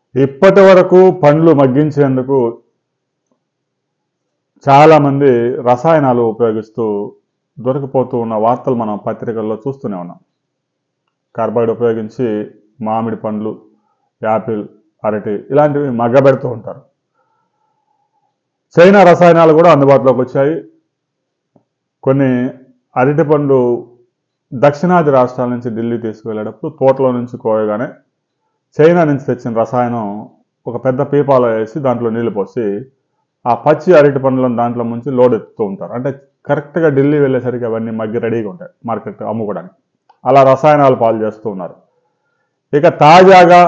ఇప్పటి వరకు పండ్లు మగ్గించేందుకు చాలామంది రసాయనాలు ఉపయోగిస్తూ దొరికిపోతూ ఉన్న వార్తలు మనం పత్రికల్లో చూస్తూనే ఉన్నాం కార్బైడ్ ఉపయోగించి మామిడి పండ్లు యాపిల్ అరటి ఇలాంటివి మగ్గబెడుతూ ఉంటారు చైనా రసాయనాలు కూడా అందుబాటులోకి వచ్చాయి కొన్ని అరటి పండు దక్షిణాది రాష్ట్రాల నుంచి ఢిల్లీ తీసుకువెళ్ళేటప్పుడు తోటలో నుంచి కోయగానే చైనా నుంచి తెచ్చిన రసాయనం ఒక పెద్ద పీపాలో వేసి దాంట్లో నీళ్లు పోసి ఆ పచ్చి అరటి పండ్లను దాంట్లో ముంచి లోడ్ ఎత్తుతూ ఉంటారు అంటే కరెక్ట్గా ఢిల్లీ వెళ్ళేసరికి అవన్నీ మగ్గి రెడీగా ఉంటాయి మార్కెట్ అమ్ముకోవడానికి అలా రసాయనాలు పాలు చేస్తూ ఉన్నారు ఇక తాజాగా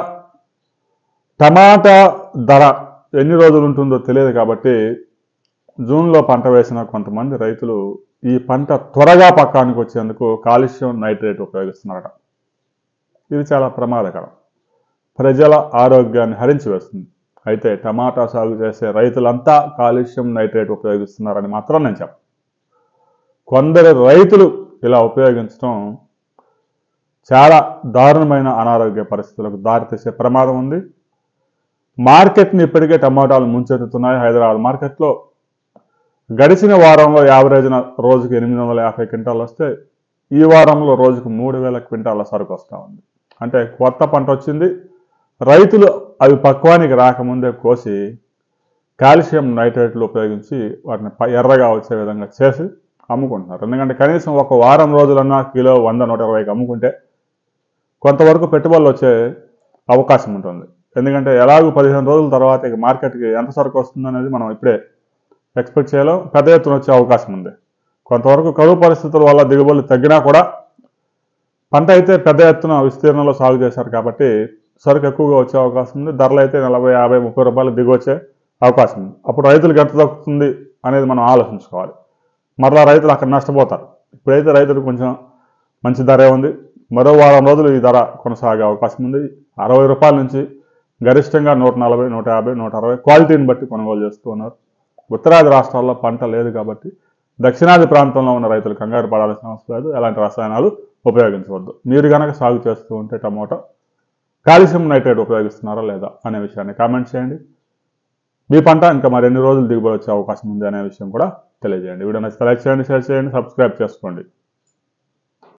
టమాటా ధర ఎన్ని రోజులు ఉంటుందో తెలియదు కాబట్టి జూన్లో పంట వేసిన కొంతమంది రైతులు ఈ పంట త్వరగా పక్కానికి వచ్చేందుకు కాలుష్యం నైట్రేట్ ఉపయోగిస్తున్నారట ఇది చాలా ప్రమాదకరం ప్రజల ఆరోగ్యాన్ని హరించి వేస్తుంది అయితే టమాటా సాగు చేసే రైతులంతా కాలుష్యం నైట్రేట్ ఉపయోగిస్తున్నారని మాత్రం నేను చెప్పను కొందరు రైతులు ఇలా ఉపయోగించడం చాలా దారుణమైన అనారోగ్య పరిస్థితులకు దారితీసే ప్రమాదం ఉంది మార్కెట్ని ఇప్పటికే టమాటాలు ముంచెత్తుతున్నాయి హైదరాబాద్ మార్కెట్లో గడిచిన వారంలో యావరేజ్న రోజుకు ఎనిమిది వందల యాభై క్వింటాలు వస్తే ఈ వారంలో రోజుకు మూడు వేల క్వింటాల సరుకు వస్తూ ఉంది అంటే కొత్త పంట వచ్చింది రైతులు అవి పక్వానికి రాకముందే కోసి కాల్షియం నైట్రేట్లు ఉపయోగించి వాటిని ప- ఎర్రగా వచ్చే విధంగా చేసి అమ్ముకుంటున్నారు ఎందుకంటే కనీసం ఒక వారం రోజులన్నా కిలో వంద నూట ఇరవైకి అమ్ముకుంటే కొంతవరకు పెట్టుబడులు వచ్చే అవకాశం ఉంటుంది ఎందుకంటే ఎలాగూ పదిహేను రోజుల తర్వాత ఇక మార్కెట్కి ఎంత సరుకు వస్తుందనేది మనం ఇప్పుడే ఎక్స్పెక్ట్ చేయలేం పెద్ద ఎత్తున వచ్చే అవకాశం ఉంది కొంతవరకు కరువు పరిస్థితుల వల్ల దిగుబడులు తగ్గినా కూడా పంట అయితే పెద్ద ఎత్తున విస్తీర్ణంలో సాగు చేశారు కాబట్టి సరుకు ఎక్కువగా వచ్చే అవకాశం ఉంది ధరలు అయితే నలభై యాభై ముప్పై రూపాయలు దిగి వచ్చే అవకాశం ఉంది అప్పుడు రైతులకు ఎంత దక్కుతుంది అనేది మనం ఆలోచించుకోవాలి మరలా రైతులు అక్కడ నష్టపోతారు ఇప్పుడైతే రైతులకు కొంచెం మంచి ధరే ఉంది మరో వారం రోజులు ఈ ధర కొనసాగే అవకాశం ఉంది అరవై రూపాయల నుంచి గరిష్టంగా నూట నలభై నూట యాభై నూట అరవై క్వాలిటీని బట్టి కొనుగోలు చేస్తూ ఉన్నారు ఉత్తరాది రాష్ట్రాల్లో పంట లేదు కాబట్టి దక్షిణాది ప్రాంతంలో ఉన్న రైతులు కంగారు పడాల్సిన అవసరం లేదు ఎలాంటి రసాయనాలు ఉపయోగించవద్దు మీరు కనుక సాగు చేస్తూ ఉంటే టమోటా కాల్షియం నైట్రేట్ ఉపయోగిస్తున్నారా లేదా అనే విషయాన్ని కామెంట్ చేయండి మీ పంట ఇంకా మరిన్ని రోజులు దిగుబడి వచ్చే అవకాశం ఉంది అనే విషయం కూడా తెలియజేయండి వీడియో నచ్చితే లైక్ చేయండి షేర్ చేయండి సబ్స్క్రైబ్ చేసుకోండి